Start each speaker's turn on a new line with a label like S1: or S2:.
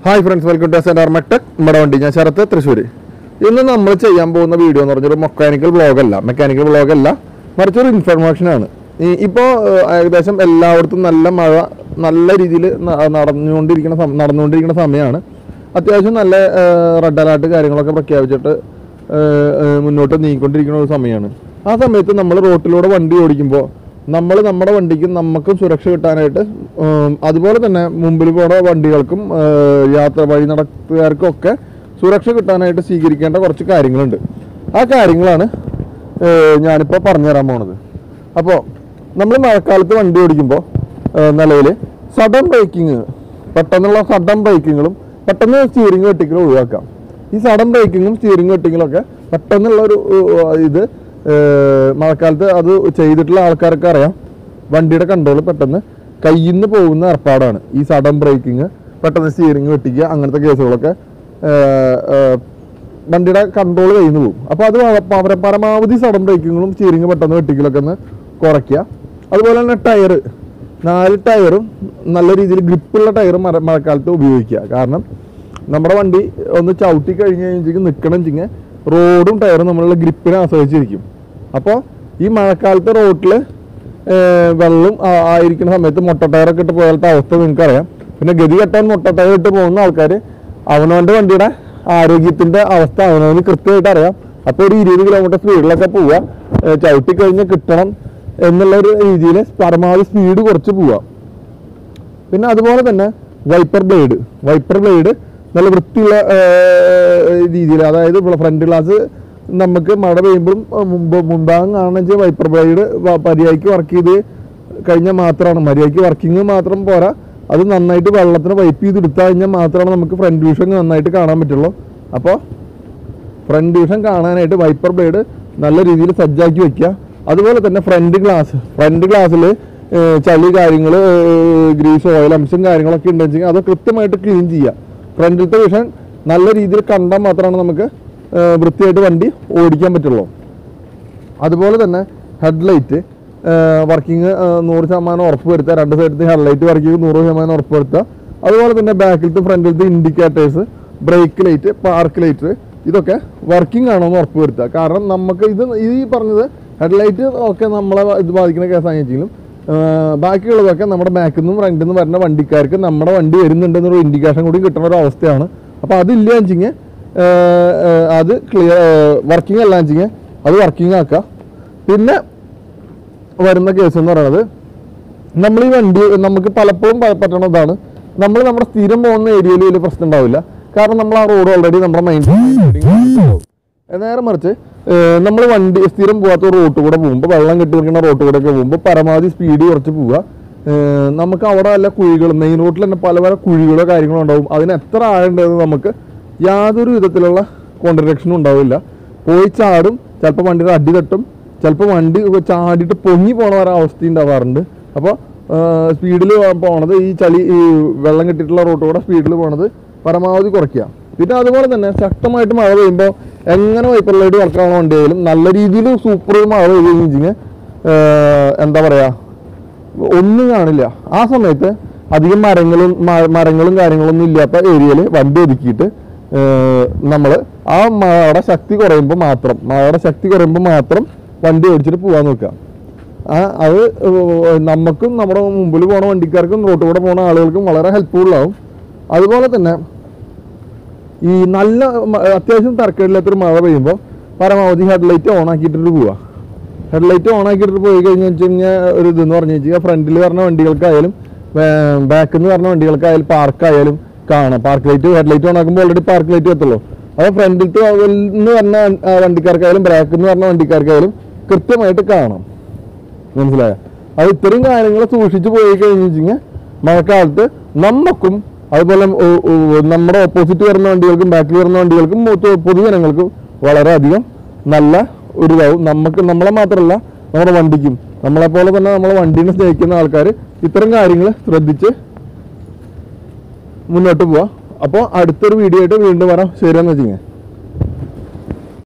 S1: hi friends welcome to centre Mechtech നമ്മുടെ വണ്ടി ഞാൻ ശരത്ത് തൃശ്ശൂർ ഇന്ന് നമ്മൾ ചെയ്യാൻ പോകുന്ന വീഡിയോ എന്ന് പറഞ്ഞൊരു മെക്കാനിക്കൽ വ്ളോഗ് അല്ല മെക്കാനിക്കൽ വ്ളോഗ് അല്ല മറിച്ച് ഒരു ഇൻഫർമേഷൻ ആണ് ഇപ്പോൾ ഏകദേശം എല്ലായിടത്തും നല്ല മഴ നല്ല രീതിയിൽ നടന്നുകൊണ്ടിരിക്കുന്ന സം- നടന്നുകൊണ്ടിരിക്കുന്ന സമയമാണ് അത്യാവശ്യം നല്ല റെഡ് അലേർട്ട് കാര്യങ്ങളൊക്കെ പ്രഖ്യാപിച്ചിട്ട് ഏഹ്, ഏഹ്, മുന്നോട്ട് നീങ്ങിക്കൊണ്ടിരിക്കുന്ന ഒരു സമയമാണ് ആ സമയത്ത് നമ്മൾ റോട്ടിലൂടെ വണ്ടി ഓടിക്കുമ്പോൾ നമ്മൾ നമ്മുടെ വണ്ടിക്കും നമുക്കും സുരക്ഷ കിട്ടാനായിട്ട് ഉം, അതുപോലെ തന്നെ മുമ്പിൽ പോണ വണ്ടികൾക്കും ഏഹ്, യാത്ര വഴി നടത്തുകാർക്കും ഒക്കെ സുരക്ഷ കിട്ടാനായിട്ട് സ്വീകരിക്കേണ്ട കുറച്ച് കാര്യങ്ങളുണ്ട് ആ കാര്യങ്ങളാണ് ഏഹ്, ഞാനിപ്പോൾ പറഞ്ഞു തരാൻ പോണത് അപ്പോൾ നമ്മൾ മഴക്കാലത്ത് വണ്ടി ഓടിക്കുമ്പോൾ നിലവിൽ സഡൻ ബ്രേക്കിങ് പെട്ടെന്നുള്ള സഡൻ ബ്രേക്കിങ്ങും പെട്ടെന്ന് സ്റ്റിയറിംഗ് വെട്ടിക്കലും ഒഴിവാക്കാം ഈ സഡൻ ബ്രേക്കിങ്ങും സ്റ്റിയറിംഗ് വെട്ടിങ്ങും ഒക്കെ പെട്ടെന്നുള്ള ഒരു ഏഹ്, ഇത് ഏഹ്, മഴക്കാലത്ത് അത് ചെയ്തിട്ടുള്ള ആൾക്കാർക്ക് അറിയാം വണ്ടിയുടെ കൺട്രോൾ പെട്ടെന്ന് കയ്യിൽ നിന്ന് പോകുന്ന ഏർപ്പാടാണ് ഈ സഡൻ ബ്രേക്കിങ് പെട്ടെന്ന് സ്റ്റിയറിംഗ് വെട്ടിക്കുക അങ്ങനത്തെ കേസുകളൊക്കെ ഏഹ്, ഏഹ്, വണ്ടിയുടെ കൺട്രോൾ കയ്യിൽ നിന്ന് പോകും അപ്പോൾ അത് വ- പര- പരമാവധി സഡൻ ബ്രേക്കിങ്ങും സ്റ്റിയറിംഗ് പെട്ടെന്ന് വെട്ടിക്കലൊക്കെ ഒന്ന് കുറയ്ക്കുക അതുപോലെ തന്നെ ടയർ നാല് ടയറും നല്ല രീതിയിൽ ഗ്രിപ്പുള്ള ടയർ മഴ മഴക്കാലത്ത് ഉപയോഗിക്കുക കാരണം നമ്മുടെ വണ്ടി ഒന്ന് ചവിട്ടി കഴിഞ്ഞ് കഴിഞ്ഞെങ്കിൽ നിൽക്കണം വെച്ചിങ്ങനെ റോഡും ടയറും നമ്മളുടെ ഗ്രിപ്പിനെ ആശ്രയിച്ചിരിക്കും അപ്പോൾ ഈ മഴക്കാലത്ത് റോട്ടിൽ വെള്ളം ആ- ആയിരിക്കുന്ന സമയത്ത് മുട്ട ടയറൊക്കെ ഇട്ട് പോലത്തെ അവസ്ഥ നിങ്ങൾക്കറിയാം പിന്നെ ഗതി കെട്ടാൻ മുട്ട ടയർ ഇട്ട് പോകുന്ന ആൾക്കാർ അവനവൻ്റെ വണ്ടിയുടെ ആരോഗ്യത്തിൻ്റെ അവസ്ഥ അവനവന് കൃത്യമായിട്ട് അറിയാം അപ്പോൾ ഒരു ഇരുപത് കിലോമീറ്റർ സ്പീഡിലൊക്കെ പോവുക ഏഹ് ചവിട്ടി കഴിഞ്ഞ് കിട്ടണം എന്നുള്ള ഒരു രീതിയിൽ പരമാവധി സ്പീഡ് കുറച്ച് പോവുക പിന്നെ അതുപോലെ തന്നെ വൈപ്പർ ബ്ലേഡ് വൈപ്പർ ബ്ലേഡ് നല്ല വൃത്തിയുള്ള രീതിയിൽ അതായത് ഫ്രണ്ട് ഗ്ലാസ് നമുക്ക് മഴ പെയ്യുമ്പോഴും ഏഹ്, മുമ്പ് മുൻഭാഗം കാണുന്ന വെച്ചാൽ വൈപ്പർ ബ്ലേഡ് മര്യാദയ്ക്ക് വർക്ക് ചെയ്ത് കഴിഞ്ഞാൽ മാത്രമാണ് മര്യാദയ്ക്ക് വർക്കിംഗ് മാത്രം പോരാ അത് നന്നായിട്ട് വെള്ളത്തിന് വൈപ്പ് ചെയ്ത് എടുത്താൽ കഴിഞ്ഞാൽ മാത്രമാണ് നമുക്ക് ഫ്രണ്ട് വ്യൂഷൻ നന്നായിട്ട് കാണാൻ പറ്റുള്ളൂ അപ്പോൾ ഫ്രണ്ട് വ്യൂഷൻ കാണാനായിട്ട് വൈപ്പർ ബ്ലേഡ് നല്ല രീതിയിൽ സജ്ജാക്കി വെക്കുക അതുപോലെ തന്നെ ഫ്രണ്ട് ഗ്ലാസ് ഫ്രണ്ട് ഗ്ലാസ്സിൽ ചളി കാര്യങ്ങൾ ഗ്രീസ് ഓയിൽ അംശം കാര്യങ്ങളൊക്കെ ഉണ്ടെങ്കിൽ അത് കൃത്യമായിട്ട് ക്ലീൻ ചെയ്യുക ഫ്രണ്ടിലത്തെ വിഷൻ നല്ല രീതിയിൽ കണ്ടാൽ മാത്രമാണ് നമുക്ക് ഏഹ്, വൃത്തിയായിട്ട് വണ്ടി ഓടിക്കാൻ പറ്റുള്ളൂ അതുപോലെ തന്നെ ഹെഡ്ലൈറ്റ് വർക്കിംഗ് നൂറ് ശതമാനം ഉറപ്പ് വരുത്തുക രണ്ട് സൈഡത്തെ ഹെഡ്ലൈറ്റ് വർക്കിംഗ് നൂറ് ശതമാനം ഉറപ്പ് വരുത്തുക അതുപോലെ തന്നെ ബാക്കിലത്തെ ഫ്രണ്ടിലത്തെ indicators brake light park light ഇതൊക്കെ വർക്കിംഗ് ആണോ എന്ന് ഉറപ്പ് വരുത്തുക കാരണം നമുക്ക് ഇത് ഈ പറഞ്ഞത് ഹെഡ്ലൈറ്റ് ഒക്കെ നമ്മളെ ഇത് ബാധിക്കുന്ന കേസാണെങ്കിലും ബാക്കിയുള്ളതൊക്കെ നമ്മുടെ ബാക്കിൽ നിന്നും ഫ്രണ്ടിൽ നിന്നും വരുന്ന വണ്ടിക്കാർക്ക് നമ്മുടെ വണ്ടി വരുന്നുണ്ടെന്നൊരു ഇൻഡിക്കേഷൻ കൂടി കിട്ടുന്ന ഒരു അവസ്ഥയാണ് അപ്പോൾ അതില്ല വെച്ചിങ്ങനെ അത് ക്ലിയർ വർക്കിംഗ് അല്ല വെച്ചിങ്ങനെ അത് വർക്കിംഗ് ആക്കുക പിന്നെ വരുന്ന കേസ് എന്ന് പറയുന്നത് നമ്മൾ ഈ വണ്ടി നമുക്ക് പലപ്പോഴും പ- പറ്റണതാണ് നമ്മൾ നമ്മുടെ സ്ഥിരം പോകുന്ന ഏരിയയിൽ വലിയ പ്രശ്നം ഉണ്ടാവില്ല കാരണം നമ്മൾ ആ റോഡ് ഓൾറെഡി നമ്മുടെ മൈൻഡ് നേരെ മറിച്ച് നമ്മൾ വണ്ടി സ്ഥിരം പോകാത്ത റോട്ട് കൂടെ പോകുമ്പോൾ വെള്ളം കെട്ടി നിൽക്കുന്ന റോട്ട് കൂടെ ഒക്കെ പോകുമ്പോൾ പരമാവധി സ്പീഡ് കുറച്ച് പോവുക ഏഹ് നമുക്ക് അവിടെ വല്ല കുഴികൾ മെയിൻ റോട്ടിൽ തന്നെ പല പല കുഴികളോ കാര്യങ്ങളോ ഉണ്ടാവും അതിന് എത്ര ആഴണ്ടെന്ന് നമുക്ക് യാതൊരു വിധത്തിലുള്ള കോൺട്രഡിക്ഷനും ഉണ്ടാവില്ല പോയി ചാടും ചിലപ്പോൾ വണ്ടിയുടെ അടി തട്ടും ചിലപ്പോൾ വണ്ടി ചാടിയിട്ട് പൊങ്ങി പോണ ഒരു അവസ്ഥ ഉണ്ടാവാറുണ്ട് അപ്പോൾ സ്പീഡിൽ പോണത് ഈ ചളി ഈ വെള്ളം കെട്ടിയിട്ടുള്ള റോട്ട് കൂടെ സ്പീഡിൽ പോണത് പരമാവധി കുറയ്ക്കുക പിന്നെ അതുപോലെ തന്നെ ശക്തമായിട്ട് മഴ പെയ്യുമ്പോൾ എങ്ങനെ വൈപ്പർ ലൈറ്റ് വർക്കാണോ വണ്ടി ആയാലും നല്ല രീതിയിൽ സൂപ്പർ മഴ പെയ്ത് കഴിഞ്ഞാൽ എന്താ പറയുക ഒന്നും കാണില്ല ആ സമയത്ത് അധികം മരങ്ങളും മ- മരങ്ങളും കാര്യങ്ങളൊന്നും ഇല്ലാത്ത ഏരിയയിൽ വണ്ടി ഒതുക്കിയിട്ട് നമ്മൾ ആ മഴയുടെ ശക്തി കുറയുമ്പോൾ മാത്രം മഴയുടെ ശക്തി കുറയുമ്പോൾ മാത്രം വണ്ടി ഓടിച്ചിട്ട് പോകാൻ നോക്കുക ആ അത് ഏർ നമുക്കും നമ്മുടെ മുമ്പിൽ പോണ വണ്ടിക്കാർക്കും റോട്ടിൽ കൂടെ പോണ ആളുകൾക്കും വളരെ ഹെൽപ്ഫുൾ ആവും അതുപോലെ തന്നെ ഈ നല്ല മ- അത്യാവശ്യം തരക്കേടില്ലാത്തൊരു മഴ പെയ്യുമ്പോൾ പരമാവധി ഹെഡ്ലൈറ്റ് ഓൺ ആക്കിയിട്ടിട്ട് പോവുക ഹെഡ്ലൈറ്റ് ഓൺ ആക്കിയിട്ട് പോയി കഴിഞ്ഞ് വെച്ച് കഴിഞ്ഞാൽ ഒരു ഇതെന്ന് പറഞ്ഞു വെച്ചാൽ ഫ്രണ്ടിൽ പറഞ്ഞ വണ്ടികൾക്കായാലും ബാക്കിൽ നിന്ന് പറഞ്ഞ വണ്ടികൾക്കായാലും പാർക്കായാലും കാണാം പാർക്ക് ലൈറ്റ് ഹെഡ്ലൈറ്റ് ഓൺ ആക്കുമ്പോൾ ഓൾറെഡി പാർക്ക് ലൈറ്റ് എത്തുള്ളൂ അത് ഫ്രണ്ടിലത്തെ നിന്ന് പറഞ്ഞ ആ, വണ്ടിക്കാർക്കായാലും ബാക്കിൽ നിന്ന് പറഞ്ഞ വണ്ടിക്കാർക്കായാലും കൃത്യമായിട്ട് കാണാം മനസ്സിലായോ അത് ഇത്രയും കാര്യങ്ങൾ സൂക്ഷിച്ചു പോയി കഴിഞ്ഞ് വെച്ചാൽ മഴക്കാലത്ത് നമുക്കും അതുപോലെ ഓ- ഓ- നമ്മുടെ ഓപ്പോസിറ്റ് വരുന്ന വണ്ടികൾക്കും ബാക്കിൽ വരുന്ന വണ്ടികൾക്കും പൊതു- പൊതുജനങ്ങൾക്കും വളരെയധികം നല്ല ഒരു ഇതാവും നമുക്ക് നമ്മളെ മാത്രമല്ല നമ്മുടെ വണ്ടിക്കും നമ്മളെ പോലെ തന്നെ നമ്മളെ വണ്ടീനെ സ്നേഹിക്കുന്ന ആൾക്കാർ ഇത്തരം കാര്യങ്ങൾ ശ്രദ്ധിച്ച് മുന്നോട്ട് പോവാം അപ്പോൾ അടുത്തൊരു വീഡിയോ ആയിട്ട് വീണ്ടും വരാം ശരിയെന്ന് വെച്ചിങ്ങനെ